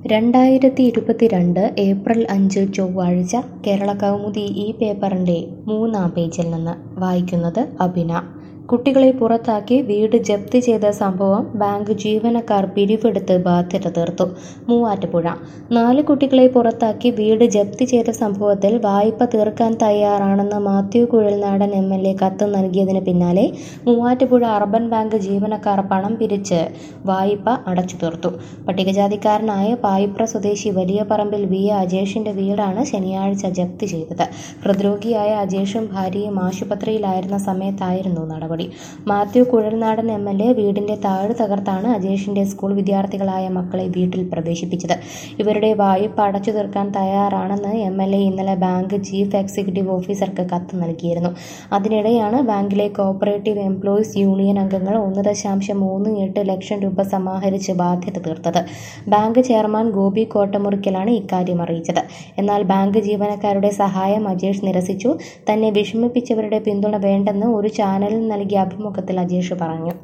രണ്ടായിരത്തി ഇരുപത്തിരണ്ട് ഏപ്രിൽ അഞ്ച് ചൊവ്വാഴ്ച കേരള കൗമുദി ഈ പേപ്പറിൻ്റെ മൂന്നാം പേജിൽ നിന്ന് വായിക്കുന്നത് അഭിന കുട്ടികളെ പുറത്താക്കി വീട് ജപ്തി ചെയ്ത സംഭവം ബാങ്ക് ജീവനക്കാർ പിരിവെടുത്ത് ബാധ്യത തീർത്തു മൂവാറ്റുപുഴ നാല് കുട്ടികളെ പുറത്താക്കി വീട് ജപ്തി ചെയ്ത സംഭവത്തിൽ വായ്പ തീർക്കാൻ തയ്യാറാണെന്ന് Mathew Kuzhalnadan M L A കത്ത് നൽകിയതിന് പിന്നാലെ മൂവാറ്റുപുഴ അർബൻ ബാങ്ക് ജീവനക്കാർ പണം പിരിച്ച് വായ്പ അടച്ചു തീർത്തു പട്ടികജാതിക്കാരനായ പായിപ്ര സ്വദേശി വലിയ പറമ്പിൽ വി എ അജേഷിന്റെ വീടാണ് ശനിയാഴ്ച ജപ്തി ചെയ്തത് ഹൃദ്രോഗിയായ അജേഷും ഭാര്യയും ആശുപത്രിയിലായിരുന്ന സമയത്തായിരുന്നു നടപടി Mathew Kuzhalnadan M L A വീടിന്റെ താഴ് തകർത്താണ് അജേഷിന്റെ സ്കൂൾ വിദ്യാർത്ഥികളായ മക്കളെ വീട്ടിൽ പ്രവേശിപ്പിച്ചത് ഇവരുടെ വായ്പ അടച്ചു തീർക്കാൻ തയ്യാറാണെന്ന് എം എൽ എ ഇന്നലെ ബാങ്ക് ചീഫ് എക്സിക്യൂട്ടീവ് ഓഫീസർക്ക് കത്ത് നൽകിയിരുന്നു അതിനിടെയാണ് ബാങ്കിലെ കോഓപ്പറേറ്റീവ് എംപ്ലോയീസ് യൂണിയൻ അംഗങ്ങൾ ഒന്ന് ദശാംശം മൂന്ന് എട്ട് ലക്ഷം രൂപ സമാഹരിച്ച് ബാധ്യത തീർത്തത് ബാങ്ക് ചെയർമാൻ ഗോപി കോട്ടമുറിക്കലാണ് ഇക്കാര്യം അറിയിച്ചത് എന്നാൽ ബാങ്ക് ജീവനക്കാരുടെ സഹായം അജേഷ് നിരസിച്ചു തന്നെ വിഷമിപ്പിച്ചവരുടെ പിന്തുണ വേണ്ടെന്ന് ഒരു ചാനലിന് നൽകിയ അഭിമുഖത്തിൽ അജേഷ് പറഞ്ഞു